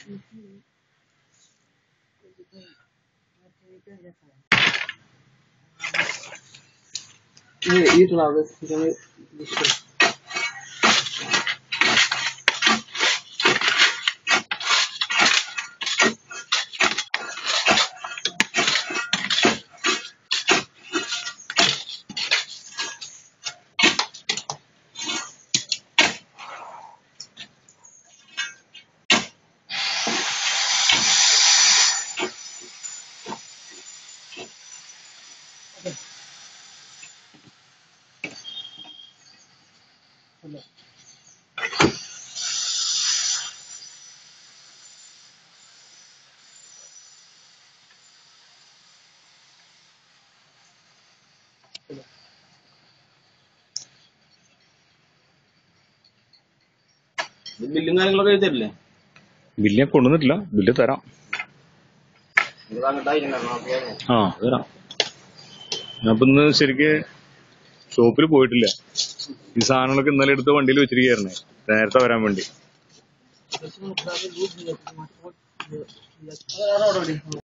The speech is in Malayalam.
ये ये चला दे जो मैं डिस्को ബില്ലും കാര്യങ്ങളൊക്കെ എഴുതി തരില്ലേ ബില്ല് ഞാൻ കൊണ്ടുവന്നിട്ടില്ല ബില്ല് തരാം ഇത് അങ്ങോട്ട് അയച്ചിട്ടുണ്ടായിരുന്നു ഓക്കെ ആ അത് തരാം ഞാൻ ഇപ്പൊ ഇന്ന് ശരിക്ക് ഷോപ്പിൽ പോയിട്ടില്ല ഈ സാധനങ്ങളൊക്കെ ഇന്നലെ എടുത്ത് വണ്ടിയിൽ വെച്ചിരിക്കുകയായിരുന്നേ നേരത്തെ വരാൻ വേണ്ടി इसमें खराब है दूध नहीं है टमाटर